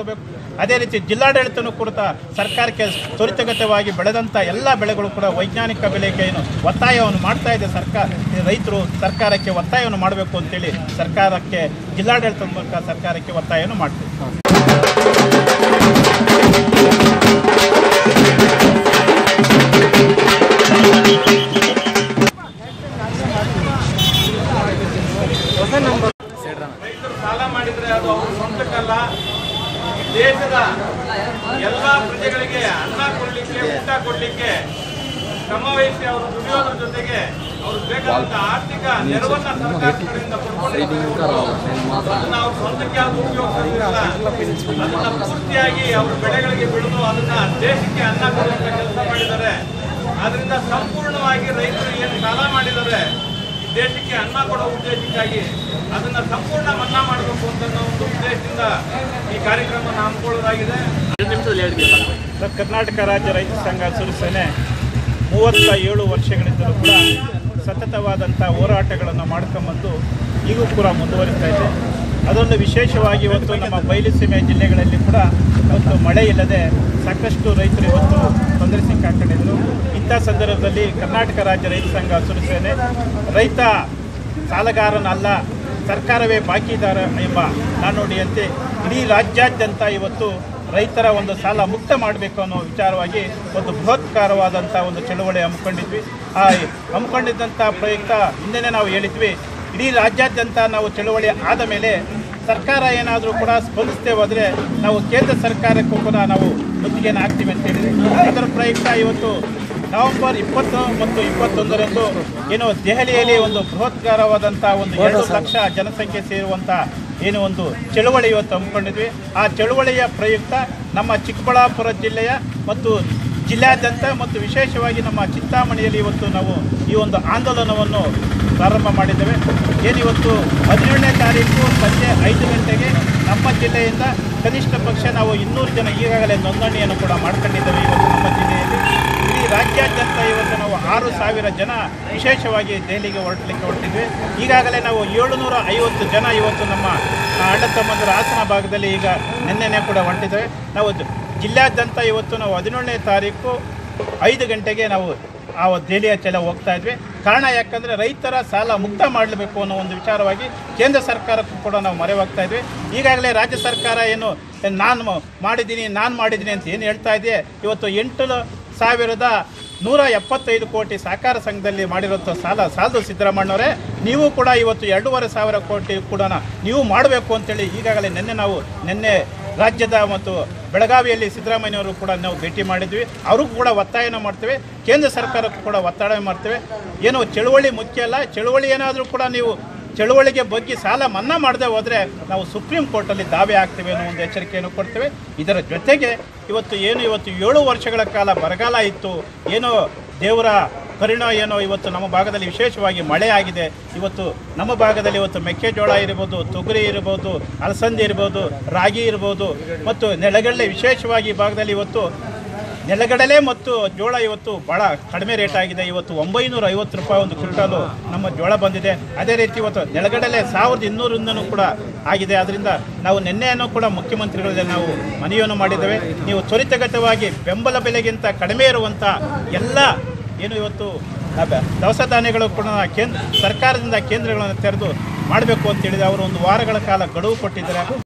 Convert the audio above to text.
ಕೊಡಬೇಕು ಅದೇ ರೀತಿ ಜಿಲ್ಲಾಡಳಿತನೂ ಕೂಡ ಸರ್ಕಾರಕ್ಕೆ ತ್ವರಿತಗತವಾಗಿ ಬೆಳೆದಂಥ ಎಲ್ಲ ಬೆಳೆಗಳು ಕೂಡ ವೈಜ್ಞಾನಿಕ ಬೆಲೆಗೆ ಏನು ಒತ್ತಾಯವನ್ನು ಮಾಡ್ತಾ ಇದೆ ಸರ್ಕಾರ ರೈತರು ಸರ್ಕಾರಕ್ಕೆ ಒತ್ತಾಯವನ್ನು ಮಾಡಬೇಕು ಅಂತೇಳಿ ಸರ್ಕಾರಕ್ಕೆ ಜಿಲ್ಲಾಡಳಿತದ ಮೂಲಕ ಸರ್ಕಾರಕ್ಕೆ ಒತ್ತಾಯವನ್ನು ಮಾಡ್ತೀವಿ ರೈತರು ಸಾಲ ಮಾಡಿದ್ರೆ ಅದು ಅವ್ರ ಸ್ವಂತಕ್ಕಲ್ಲ ಈ ದೇಶದ ಎಲ್ಲ ಪ್ರಜೆಗಳಿಗೆ ಅನ್ನ ಕೊಡ್ಲಿಕ್ಕೆ ಊಟ ಕೊಡ್ಲಿಕ್ಕೆ ಶ್ರಮವಹಿಸಿ ಅವರು ದುಡಿಯೋದ್ರ ಜೊತೆಗೆ ಅವ್ರು ಬೇಕಾದಂತ ಆರ್ಥಿಕ ನೆರವನ್ನ ಸರ್ಕಾರದ ಕಡೆಯಿಂದ ಪಡ್ಕೊಂಡಿರ್ತಾರೆ. ಅದನ್ನ ಅವ್ರ ಸ್ವಂತಕ್ಕೆ ಯಾವ್ದು ಉಪಯೋಗಿಸೋದಿಲ್ಲ ಅದನ್ನ ಪೂರ್ತಿಯಾಗಿ ಅವ್ರ ಬೆಳೆಗಳಿಗೆ ಬೆಳೆದು ಅದನ್ನ ದೇಶಕ್ಕೆ ಅನ್ನ ಕೊಡುವಂತ ಕೆಲಸ ಮಾಡಿದ್ದಾರೆ ಆದ್ರಿಂದ ಸಂಪೂರ್ಣವಾಗಿ ರೈತರು ಏನು ಸಾಲ ಮಾಡಿದ್ದಾರೆ ಈ ದೇಶಕ್ಕೆ ಅನ್ನ ಕೊಡೋ ಉದ್ದೇಶಕ್ಕಾಗಿ ಅದನ್ನ ಸಂಪೂರ್ಣ ಮನ್ನಾ ಮಾಡಬೇಕು ಅಂತ ಅನ್ನೋ ಒಂದು ಉದ್ದೇಶದಿಂದ ಈ ಕಾರ್ಯಕ್ರಮನ ಹಮ್ಮಿಕೊಳ್ಳೋದಾಗಿದೆ ಸರ್ ಕರ್ನಾಟಕ ರಾಜ್ಯ ರೈತ ಸಂಘ ಸುರಸೇನೆ ಮೂವತ್ತ ಏಳು ವರ್ಷಗಳಿಂದಲೂ ಕೂಡ ಸತತವಾದಂಥ ಹೋರಾಟಗಳನ್ನು ಮಾಡ್ಕೊಂಬಂದು ಈಗೂ ಕೂಡ ಮುಂದುವರಿತಾ ಇದೆ ಅದೊಂದು ವಿಶೇಷವಾಗಿ ಇವತ್ತು ನಮ್ಮ ಬಯಲುಸೀಮೆ ಜಿಲ್ಲೆಗಳಲ್ಲಿ ಕೂಡ ಇವತ್ತು ಮಳೆ ಇಲ್ಲದೆ ಸಾಕಷ್ಟು ರೈತರು ಇವತ್ತು ತೊಂದರೆ ಸಿಕ್ಕಾಕೊಂಡಿದ್ರು ಇಂಥ ಸಂದರ್ಭದಲ್ಲಿ ಕರ್ನಾಟಕ ರಾಜ್ಯ ರೈತ ಸಂಘ ಸುರಸೇನೆ ರೈತ ಸಾಲಗಾರನಲ್ಲ ಸರ್ಕಾರವೇ ಬಾಕಿದಾರ ಎಂಬ ನಾಣ್ಣುಡಿಯಂತೆ ಇಡೀ ರಾಜ್ಯಾದ್ಯಂತ ಇವತ್ತು ರೈತರ ಒಂದು ಸಾಲ ಮುಕ್ತ ಮಾಡಬೇಕು ಅನ್ನೋ ವಿಚಾರವಾಗಿ ಒಂದು ಬೃಹತ್ಕಾರವಾದಂಥ ಒಂದು ಚಳುವಳಿ ಹಮ್ಮಿಕೊಂಡಿದ್ವಿ ಆ ಹಮ್ಮಿಕೊಂಡಿದ್ದಂಥ ಪ್ರಯುಕ್ತ ಹಿಂದೆನೇ ನಾವು ಹೇಳಿದ್ವಿ ಇಡೀ ರಾಜ್ಯಾದ್ಯಂತ ನಾವು ಚಳುವಳಿ ಆದ ಮೇಲೆ ಸರ್ಕಾರ ಏನಾದರೂ ಕೂಡ ಸ್ಪಂದಿಸದೆ ಹೋದರೆ ನಾವು ಕೇಂದ್ರ ಸರ್ಕಾರಕ್ಕೂ ಕೂಡ ನಾವು ಮುತ್ತಿಗೆಯನ್ನು ಹಾಕ್ತೀವಿ ಅಂತ ಹೇಳಿದ್ವಿ ಅದರ ಪ್ರಯುಕ್ತ ಇವತ್ತು ನವೆಂಬರ್ ಇಪ್ಪತ್ತು ಮತ್ತು ಇಪ್ಪತ್ತೊಂದರಂದು ಏನು ದೆಹಲಿಯಲ್ಲಿ ಒಂದು ಬೃಹತ್ಕಾರವಾದಂಥ ಒಂದು ಎರಡು ಲಕ್ಷ ಜನಸಂಖ್ಯೆ ಸೇರುವಂಥ ಏನು ಒಂದು ಚಳುವಳಿ ಇವತ್ತು ಹಮ್ಮಿಕೊಂಡಿದ್ವಿ ಆ ಚಳುವಳಿಯ ಪ್ರಯುಕ್ತ ನಮ್ಮ ಚಿಕ್ಕಬಳ್ಳಾಪುರ ಜಿಲ್ಲೆಯ ಮತ್ತು ಜಿಲ್ಲಾದ್ಯಂತ ಮತ್ತು ವಿಶೇಷವಾಗಿ ನಮ್ಮ ಚಿಂತಾಮಣಿಯಲ್ಲಿ ಇವತ್ತು ನಾವು ಈ ಒಂದು ಆಂದೋಲನವನ್ನು ಪ್ರಾರಂಭ ಮಾಡಿದ್ದೇವೆ ಏನಿವತ್ತು ಹದಿನೇಳನೇ ತಾರೀಕು ಸಂಜೆ ಐದು ಗಂಟೆಗೆ ನಮ್ಮ ಜಿಲ್ಲೆಯಿಂದ ಕನಿಷ್ಠ ಪಕ್ಷ ನಾವು ಇನ್ನೂರು ಜನ ಈಗಾಗಲೇ ನೋಂದಣಿಯನ್ನು ಕೂಡ ಮಾಡ್ಕೊಂಡಿದ್ದೇವೆ ಇವತ್ತು ನಮ್ಮ ಜಿಲ್ಲೆಯಲ್ಲಿ ಇಡೀ ರಾಜ್ಯಾದ್ಯಂತ ಇವತ್ತು ನಾವು ಆರು ಸಾವಿರ ಜನ ವಿಶೇಷವಾಗಿ ದೆಹಲಿಗೆ ಹೊರಟಲಿಕ್ಕೆ ಹೊರಟಿದ್ವಿ ಈಗಾಗಲೇ ನಾವು ಏಳುನೂರ ಐವತ್ತು ಜನ ಇವತ್ತು ನಮ್ಮ ಆ, ಅಣ್ಣ ತಮ್ಮಂದಿರ ಹಾಸನ ಭಾಗದಲ್ಲಿ ಈಗ ನಿನ್ನೆನೇ ಕೂಡ ಹೊರಟಿದ್ದೇವೆ ನಾವು ಜ- ಜಿಲ್ಲಾದ್ಯಂತ ಇವತ್ತು ನಾವು ಹದಿನೇಳನೇ ತಾರೀಕು ಐದು ಗಂಟೆಗೆ ನಾವು ಆ ದೆಹಲಿಯ ಚೆಲ ಹೋಗ್ತಾ ಇದ್ವಿ ಕಾರಣ ಯಾಕಂದರೆ ರೈತರ ಸಾಲ ಮುಕ್ತ ಮಾಡಬೇಕು ಅನ್ನೋ ಒಂದು ವಿಚಾರವಾಗಿ ಕೇಂದ್ರ ಸರ್ಕಾರಕ್ಕೂ ಕೂಡ ನಾವು ಮೊರೆ ಹೋಗ್ತಾ ಇದ್ವಿ ಈಗಾಗಲೇ ರಾಜ್ಯ ಸರ್ಕಾರ ಏನು ನಾನು ಮಾಡಿದ್ದೀನಿ ನಾನು ಮಾಡಿದ್ದೀನಿ ಅಂತ ಏನು ಹೇಳ್ತಾ ಇದೆ ಇವತ್ತು ಎಂಟು ಲ- ಸಾವಿರದ ನೂರ ಎಪ್ಪತ್ತೈದು ಕೋಟಿ ಸಹಕಾರ ಸಂಘದಲ್ಲಿ ಮಾಡಿರೋಂಥ ಸಾಲ ಸಾಲದು ಸಿದ್ದರಾಮಣ್ಣವರೇ ನೀವು ಕೂಡ ಇವತ್ತು ಎರಡೂವರೆ ಸಾವಿರ ಕೋಟಿ ಕೂಡ ನೀವು ಮಾಡಬೇಕು ಅಂತೇಳಿ ಈಗಾಗಲೇ ನಿನ್ನೆ ನಾವು ನಿನ್ನೆ ರಾಜ್ಯದ ಮತ್ತು ಬೆಳಗಾವಿಯಲ್ಲಿ ಸಿದ್ದರಾಮಯ್ಯವರು ಕೂಡ ನಾವು ಭೇಟಿ ಮಾಡಿದ್ವಿ ಅವ್ರಿಗೂ ಕೂಡ ಒತ್ತಾಯನ ಮಾಡ್ತೇವೆ ಕೇಂದ್ರ ಸರ್ಕಾರಕ್ಕೂ ಕೂಡ ಒತ್ತಡ ಮಾಡ್ತೇವೆ ಏನು ಚಳುವಳಿ ಮುಖ್ಯ ಅಲ್ಲ ಚಳುವಳಿ ಏನಾದರೂ ಕೂಡ ನೀವು ಚಳುವಳಿಗೆ ಬಗ್ಗೆ ಸಾಲ ಮನ್ನಾ ಮಾಡದೆ ಹೋದರೆ ನಾವು ಸುಪ್ರೀಂ ಕೋರ್ಟಲ್ಲಿ ದಾವೆ ಆಗ್ತೇವೆ ಅನ್ನೋ ಒಂದು ಎಚ್ಚರಿಕೆಯನ್ನು ಕೊಡ್ತೇವೆ ಇದರ ಜೊತೆಗೆ ಇವತ್ತು ಏನು ಇವತ್ತು ಏಳು ವರ್ಷಗಳ ಕಾಲ ಬರಗಾಲ ಇತ್ತು ಏನೋ ದೇವರ ಕರುಣ ಏನೋ ಇವತ್ತು ನಮ್ಮ ಭಾಗದಲ್ಲಿ ವಿಶೇಷವಾಗಿ ಮಳೆ ಆಗಿದೆ ಇವತ್ತು ನಮ್ಮ ಭಾಗದಲ್ಲಿ ಇವತ್ತು ಮೆಕ್ಕೆಜೋಳ ಇರ್ಬೋದು ತೊಗರಿ ಇರ್ಬೋದು ಅಲಸಂದೆ ಇರ್ಬೋದು ರಾಗಿ ಇರ್ಬೋದು ಮತ್ತು ನೆಲಗಡಲೆ ವಿಶೇಷವಾಗಿ ಈ ಭಾಗದಲ್ಲಿ ಇವತ್ತು ನೆಲಗಡಲೆ ಮತ್ತು ಜೋಳ ಇವತ್ತು ಭಾಳ ಕಡಿಮೆ ರೇಟ್ ಆಗಿದೆ ಇವತ್ತು ಒಂಬೈನೂರ ಐವತ್ತು ರೂಪಾಯಿ ಒಂದು ಕ್ವಿಂಟಾಲು ನಮ್ಮ ಜೋಳ ಬಂದಿದೆ ಅದೇ ರೀತಿ ಇವತ್ತು ನೆಲಗಡಲೆ ಸಾವಿರದ ಇನ್ನೂರಿಂದನೂ ಕೂಡ ಆಗಿದೆ ಅದರಿಂದ ನಾವು ನಿನ್ನೆಯನ್ನು ಕೂಡ ಮುಖ್ಯಮಂತ್ರಿಗಳಲ್ಲಿ ನಾವು ಮನವಿಯನ್ನು ಮಾಡಿದ್ದೇವೆ ನೀವು ತ್ವರಿತಗತವಾಗಿ ಬೆಂಬಲ ಬೆಲೆಗಿಂತ ಕಡಿಮೆ ಇರುವಂಥ ಎಲ್ಲ ಏನು ಇವತ್ತು ಆ ಬ- ದವಸ ಧಾನ್ಯಗಳು ಕೂಡ ಕೇಂದ್ರ ಸರ್ಕಾರದಿಂದ ಕೇಂದ್ರಗಳನ್ನು ತೆರೆದು ಮಾಡಬೇಕು ಅಂತ ಹೇಳಿದೆ ಅವರು ಒಂದು ವಾರಗಳ ಕಾಲ ಗಡುವು ಕೊಟ್ಟಿದ್ದಾರೆ